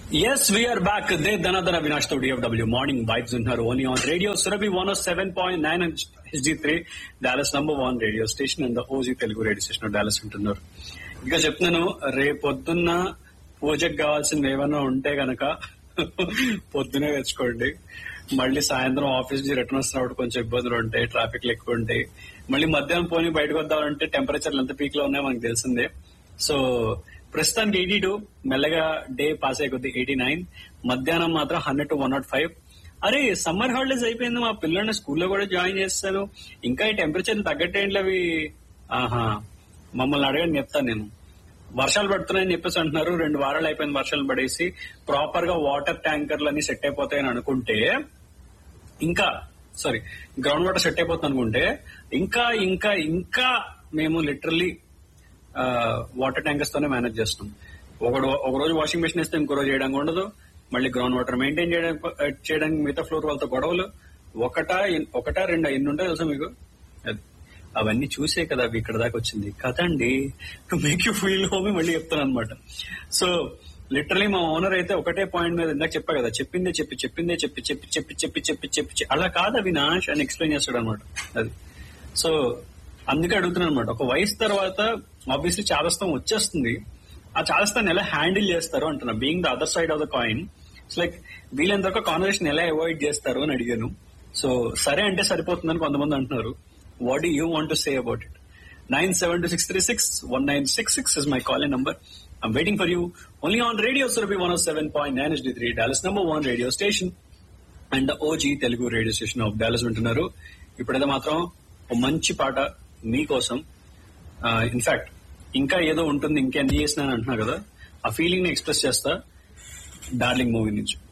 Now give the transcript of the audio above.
Yes, we are back. They Dhanadhana Avinash to DFW Morning Vibes in her only on radio Surabhi 107.9 and HD3 Dallas number one radio station and the OG Telugu radio station of Dallas ఉంటున్నారు ఇంకా చెప్తున్నాను రేపొద్దున్న పూజకు కావాల్సింది ఏమన్నా ఉంటే గనక పొద్దునే తెచ్చుకోండి మళ్ళీ సాయంత్రం ఆఫీస్ నుంచి రిటర్న్ వస్తున్నప్పుడు కొంచెం ఇబ్బందులు ఉంటాయి ట్రాఫిక్ ఎక్కువ ఉంటాయి మళ్ళీ మధ్యాహ్నం పోనీ బయటకు వద్దామంటే టెంపరేచర్లు ఎంత పీక్ లో ఉన్నాయో మనకు తెలిసిందే సో ప్రస్తుతానికి ఎయిటీ టూ మెల్లగా డే పాస్ అయ్యే కొద్ది ఎయిటీ నైన్ మధ్యాహ్నం మాత్రం hundred to one naught five అరే సమ్మర్ హాలిడేస్ అయిపోయింది మా పిల్లల్ని స్కూల్లో కూడా జాయిన్ చేస్తాను ఇంకా ఈ టెంపరేచర్ తగ్గట్టేంటి అవి ఆహా మమ్మల్ని అడగండి చెప్తాను నేను వర్షాలు పడుతున్నాయని చెప్పేసి అంటున్నారు రెండు వారాలు అయిపోయింది వర్షాలు పడేసి ప్రాపర్ గా వాటర్ ట్యాంకర్లు అన్ని సెట్ అయిపోతాయని అనుకుంటే ఇంకా సారీ గ్రౌండ్ వాటర్ సెట్ అయిపోతుంది అనుకుంటే ఇంకా ఇంకా ఇంకా మేము లిటరల్లీ వాటర్ ట్యాంకర్స్ తోనే మేనేజ్ చేస్తాం ఒకడు ఒక రోజు వాషింగ్ మెషిన్ వేస్తే ఇంకో రోజు చేయడానికి ఉండదు మళ్ళీ గ్రౌండ్ వాటర్ మెయింటైన్ చేయడానికి చేయడానికి మిగతా ఫ్లోర్ వాళ్ళతో గొడవలు ఒకటా ఎన్- ఒకటా రెండా ఎన్ని ఉంటాయి తెలుసా మీకు అది అవన్నీ చూసే కదా అవి ఇక్కడ దాకా వచ్చింది కదండి to make you feel home మళ్ళీ చెప్తాను అనమాట సో లిటరలీ మా ఓనర్ అయితే ఒకటే పాయింట్ మీద ఇందాక చెప్పా కదా చెప్పిందే చెప్పి చెప్పిందే చెప్పి చెప్పి చెప్పి చెప్పి చెప్పి చెప్పి చెప్పి అలా కాదు అవినాష్ అని ఎక్స్ప్లెయిన్ చేస్తాడు అనమాట అది సో అందుకే అడుగుతున్నాను అనమాట ఒక వయసు తర్వాత ఆబ్వియస్లీ చాదస్తం వచ్చేస్తుంది ఆ చాదస్తాన్ని ఎలా హ్యాండిల్ చేస్తారు అంటున్నా being the other side of the coin it's like వీళ్ళంత వరకు కాన్వర్సేషన్ ఎలా అవాయిడ్ చేస్తారు అని అడిగాను సో సరే అంటే సరిపోతుందని కొంతమంది అంటున్నారు what do you want to say about it nine seven two six three six one nine six six is my call number I'm waiting for you only on radio Surabhi one seven point nine S three Dallas number one radio station and OG Telugu radio station of Dallas వింటున్నారు ఇప్పుడైతే మాత్రం ఒక మంచి పాట మీకోసం in fact ఇంకా ఏదో ఉంటుంది ఇంకెన్ని చేసినా అని అంటున్నా కదా ఆ ఫీలింగ్ ని ఎక్స్ప్రెస్ చేస్తా డార్లింగ్ మూవీ నుంచి